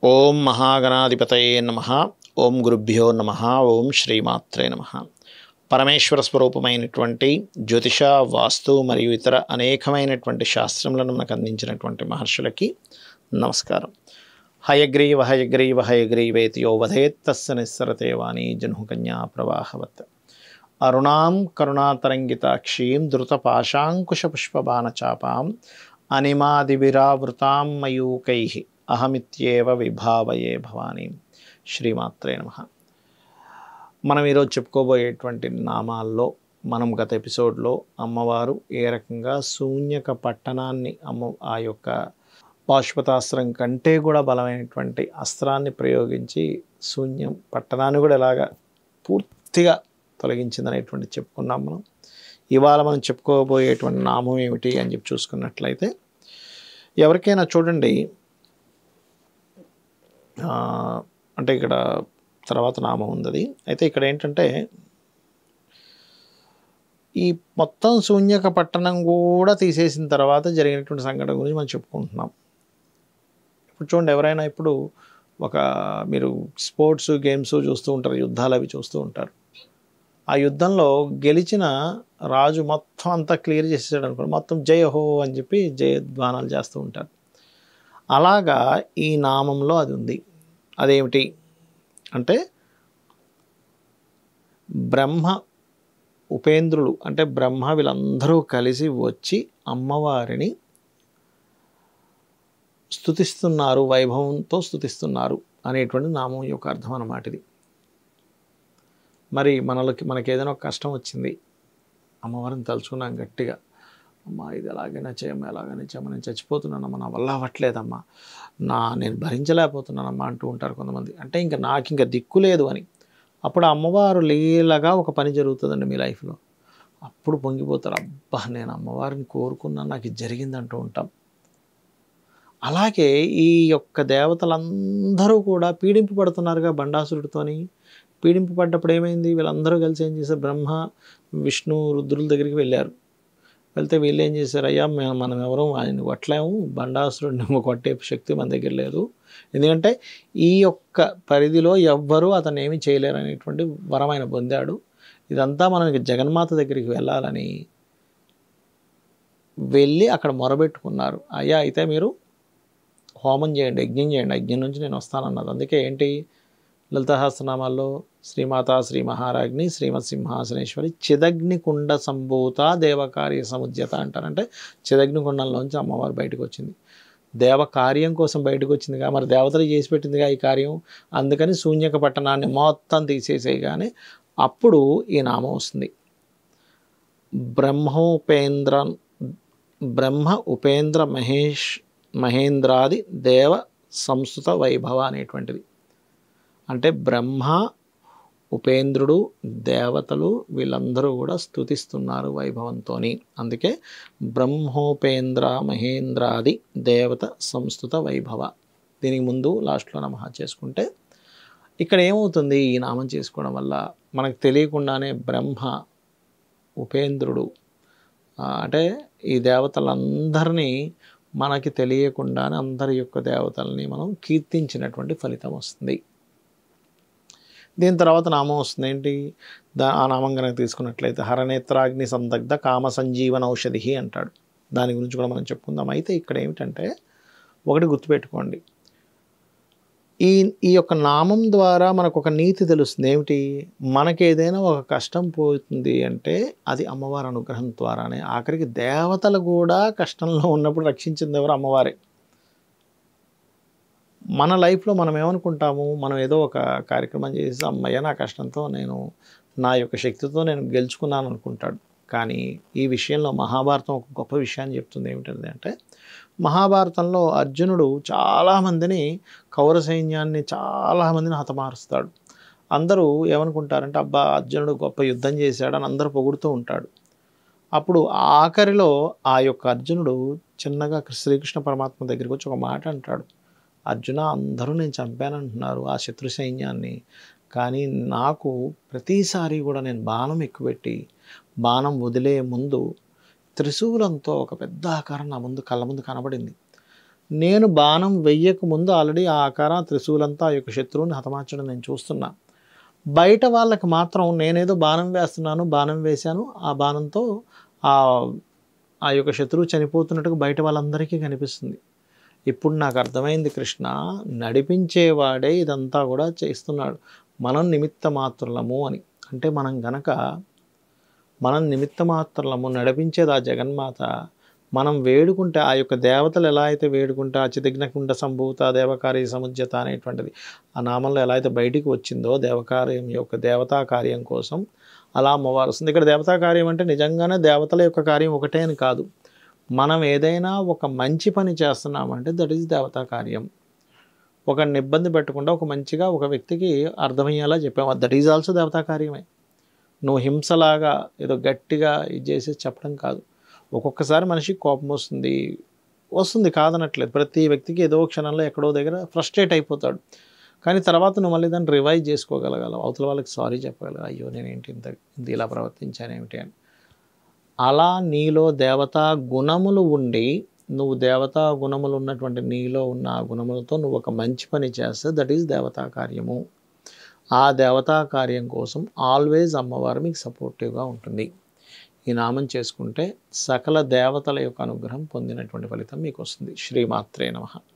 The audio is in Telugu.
ఓం మహాగణాధిపతయే నమ ఓం గురుభ్యో నమ ఓం శ్రీమాత్రే నమ పరమేశ్వర స్వరూపమైనటువంటి జ్యోతిష వాస్తు మరియు ఇతర అనేకమైనటువంటి శాస్త్రములను మనకు అందించినటువంటి మహర్షులకి నమస్కారం హయగ్రీవ హయగ్రీవ హయగ్రీవేతి యో వధేత్తస్స నిస్సరతే వాణి జన్హుకన్యా ప్రవాహవత్ అరుణాం కరుణాతరంగితాక్షీం ధృతపాశాంకుశపుష్పబాణచాపాం అనిమాదివిరావృతాం మయూకై అహమిత్యేవ విభావయే భవానీ శ్రీమాత్రే నమ మనం ఈరోజు చెప్పుకోబోయేటువంటి నామాల్లో మనం గత ఎపిసోడ్లో అమ్మవారు ఏ రకంగా శూన్యక పట్టణాన్ని అమ్మ ఆ యొక్క పాశుపతాస్త్రం కంటే కూడా బలమైనటువంటి అస్త్రాన్ని ప్రయోగించి శూన్యం పట్టణాన్ని కూడా ఎలాగా పూర్తిగా తొలగించిందనేటువంటి చెప్పుకున్నాం మనం ఇవాళ మనం చెప్పుకోబోయేటువంటి నామం ఏమిటి అని చెప్పి చూసుకున్నట్లయితే ఎవరికైనా చూడండి ఆ, అంటే ఇక్కడ తర్వాత నామం ఉంది అది అయితే ఇక్కడ ఏంటంటే ఈ మొత్తం శూన్యక పట్టణం కూడా తీసేసిన తర్వాత జరిగినటువంటి సంఘటన గురించి మనం చెప్పుకుంటున్నాం ఇప్పుడు చూడండి ఎవరైనా ఇప్పుడు ఒక మీరు స్పోర్ట్స్ గేమ్స్ చూస్తూ ఉంటారు యుద్ధాలు అవి చూస్తూ ఉంటారు ఆ యుద్ధంలో గెలిచిన రాజు మొత్తం అంతా క్లియర్ చేసేసాడు అనుకోండి మొత్తం జయ హో అని చెప్పి జయధ్వానాలు చేస్తూ ఉంటారు అలాగా ఈ నామంలో అది ఉంది అదేమిటి అంటే బ్రహ్మ ఉపేంద్రులు అంటే బ్రహ్మ వీళ్ళందరూ కలిసి వచ్చి అమ్మవారిని స్తుతిస్తున్నారు వైభవంతో స్తుతిస్తున్నారు అనేటువంటి నామం యొక్క అర్థం అన్నమాట ఇది మరి మనలకి మనకి ఏదైనా ఒక కష్టం వచ్చింది అమ్మవారిని తలుచుకున్నాం గట్టిగా అమ్మా ఇది ఎలాగైనా చేయమ్మా ఎలాగైనా చేయమ్మా నేను చచ్చిపోతున్నానమ్మా నా వల్ల అవ్వట్లేదమ్మా నా నేను భరించలేకపోతున్నానమ్మా అంటూ ఉంటారు కొంతమంది అంటే ఇంకా నాకు ఇంకా దిక్కు లేదు అని అప్పుడు ఆ అమ్మవారు లీలగా ఒక పని జరుగుతుందండి మీ లైఫ్లో అప్పుడు పొంగిపోతారు అబ్బా నేను అమ్మవారిని కోరుకున్నాను నాకు ఇది జరిగింది అంటూ ఉంటాం అలాగే ఈ యొక్క దేవతలందరూ కూడా పీడింపబడుతున్నారుగా బండాసురుడితోని పీడింపబడ్డప్పుడు ఏమైంది వీళ్ళందరూ కలిసి ఏం చేశారు బ్రహ్మ విష్ణు రుద్రుల దగ్గరికి వెళ్ళారు వెళ్తే వీళ్ళు ఏం చేశారు అయ్యా మేము మనం ఎవరు ఆయన కొట్టలేము బండాసురుడిని కొట్టే శక్తి మన దగ్గర లేదు ఎందుకంటే ఈ యొక్క పరిధిలో ఎవ్వరూ అతను ఏమీ చేయలేరు అనేటువంటి వరం ఆయన పొందాడు ఇదంతా మనం ఇక జగన్మాత దగ్గరికి వెళ్ళాలని వెళ్ళి అక్కడ మొరబెట్టుకున్నారు అయ్యా అయితే మీరు హోమం చేయండి యజ్ఞం చేయండి యజ్ఞం నుంచి నేను వస్తానన్నది అందుకే ఏంటి లలితహాస్త్రనామాల్లో శ్రీమాత శ్రీ మహారాజ్ని శ్రీమత్ సింహాసనేశ్వరి చిదగ్ని కుండ సంభూత దేవకార్య సముద్యత అంటారంటే చిదగ్ని కుండంలోంచి అమ్మవారు బయటకు వచ్చింది దేవ కార్యం కోసం బయటకు వచ్చిందిగా మరి దేవతలు చేసి పెట్టిందిగా ఈ కార్యం అందుకని శూన్యక పట్టణాన్ని మొత్తం తీసేసేయగానే అప్పుడు ఈ నామం వస్తుంది బ్రహ్మోపేంద్ర బ్రహ్మ ఉపేంద్ర మహేష్ మహేంద్రాది దేవ సంస్కృత వైభవ అనేటువంటిది అంటే బ్రహ్మ ఉపేంద్రుడు దేవతలు వీళ్ళందరూ కూడా స్తుతిస్తున్నారు వైభవంతో అందుకే బ్రహ్మోపేంద్ర మహేంద్రాది దేవత సంస్కృత వైభవ దీనికి ముందు లాస్ట్లో నమహ చేసుకుంటే ఇక్కడ ఏమవుతుంది ఈ నామం చేసుకోవడం వల్ల మనకు తెలియకుండానే బ్రహ్మ ఉపేంద్రుడు ఆ, అంటే ఈ దేవతలందరినీ మనకి తెలియకుండానే అందరి యొక్క దేవతల్ని మనం కీర్తించినటువంటి ఫలితం వస్తుంది దీని తర్వాత నామం వస్తుంది ఏంటి దా ఆ నామం కనుక తీసుకున్నట్లయితే హరనేత్రాగ్ని సందగ్ధ కామ సంజీవన ఔషధి అంటాడు దాని గురించి కూడా మనం చెప్పుకుందాం అయితే ఇక్కడ ఏమిటంటే ఒకటి గుర్తుపెట్టుకోండి ఈ ఈ యొక్క నామం ద్వారా మనకు ఒక నీతి తెలుస్తుంది ఏమిటి మనకి ఏదైనా ఒక కష్టం పోతుంది అంటే అది అమ్మవారి అనుగ్రహం ద్వారానే ఆఖరికి దేవతలు కూడా కష్టంలో ఉన్నప్పుడు రక్షించింది ఎవరు అమ్మవారే మన లైఫ్లో మనం ఏమనుకుంటాము మనం ఏదో ఒక కార్యక్రమం చేసి అమ్మయ్య నా కష్టంతో నేను నా యొక్క శక్తితో నేను గెలుచుకున్నాను అనుకుంటాడు కానీ ఈ విషయంలో మహాభారతం ఒక గొప్ప విషయాన్ని చెప్తుంది ఏమిటంటే అంటే మహాభారతంలో అర్జునుడు చాలామందిని కౌర సైన్యాన్ని చాలామందిని హతమారుస్తాడు అందరూ ఏమనుకుంటారంటే అబ్బా అర్జునుడు గొప్ప యుద్ధం చేశాడని అందరూ పొగుడుతూ ఉంటాడు అప్పుడు ఆఖరిలో ఆ యొక్క అర్జునుడు చిన్నగా శ్రీకృష్ణ పరమాత్మ దగ్గరికి వచ్చి ఒక మాట అంటాడు అర్జున అందరూ నేను చంపానంటున్నారు ఆ శత్రు సైన్యాన్ని కానీ నాకు ప్రతిసారి కూడా నేను బాణం ఎక్కుపెట్టి బాణం వదిలే ముందు త్రిశూలంతో ఒక పెద్ద ఆకారం నా ముందు కళ్ళ ముందు కనబడింది నేను బాణం వెయ్యక ముందు ఆల్రెడీ ఆ ఆకార త్రిశూలంతా ఆ యొక్క శత్రువుని హతమార్చడం నేను చూస్తున్నా బయట వాళ్ళకి మాత్రం నేనేదో బాణం వేస్తున్నాను బాణం వేశాను ఆ బాణంతో ఆ ఆ యొక్క శత్రువు చనిపోతున్నట్టుగా బయట వాళ్ళందరికీ కనిపిస్తుంది ఇప్పుడు నాకు అర్థమైంది కృష్ణ నడిపించేవాడే ఇదంతా కూడా చేస్తున్నాడు మనం నిమిత్త మాత్రులము అని అంటే మనం గనక మనం నిమిత్త మాత్రులము నడిపించేది ఆ జగన్మాత మనం వేడుకుంటే ఆ యొక్క దేవతలు ఎలా అయితే వేడుకుంటే ఆ చిదగ్నకుండ సంభూత దేవకార్య సముజ్యత అనేటువంటిది ఆ నామంలో ఎలా అయితే బయటికి వచ్చిందో దేవకార్యం యొక్క దేవతా కార్యం కోసం అలా అమ్మవారు వస్తుంది ఇక్కడ దేవతా కార్యం అంటే నిజంగానే దేవతల యొక్క కార్యం ఒకటే అని కాదు మనం ఏదైనా ఒక మంచి పని చేస్తున్నామంటే దట్ ఈజ్ దేవతా కార్యం ఒకరిని ఇబ్బంది పెట్టకుండా ఒక మంచిగా ఒక వ్యక్తికి అర్థమయ్యేలా చెప్పాము దట్ ఈజ్ ఆల్సో దేవతా కార్యమే నువ్వు హింసలాగా ఏదో గట్టిగా ఇది చేసి చెప్పడం కాదు ఒక్కొక్కసారి మనిషికి కోపం వస్తుంది వస్తుంది కాదనట్లేదు ప్రతి వ్యక్తికి ఏదో క్షణంలో ఎక్కడో దగ్గర ఫ్రస్ట్రేట్ అయిపోతాడు కానీ తర్వాత నువ్వు మళ్ళీ దాన్ని రివైజ్ చేసుకోగలగాలి అవతల వాళ్ళకి సారీ చెప్పగలగాలి అయ్యో నేను ఏంటి ఇంత ఇంత ఇలా ప్రవర్తించాను ఏమిటి అని అలా నీలో దేవతా గుణములు ఉండి నువ్వు దేవతా గుణములు ఉన్నటువంటి నీలో ఉన్న ఆ గుణములతో నువ్వు ఒక మంచి పని చేస్తే దట్ ఈజ్ దేవతా కార్యము ఆ దేవతా కార్యం కోసం ఆల్వేజ్ అమ్మవారు మీకు సపోర్టివ్గా ఉంటుంది ఈ నామం చేసుకుంటే సకల దేవతల యొక్క అనుగ్రహం పొందినటువంటి ఫలితం మీకు వస్తుంది శ్రీమాత్రే నమ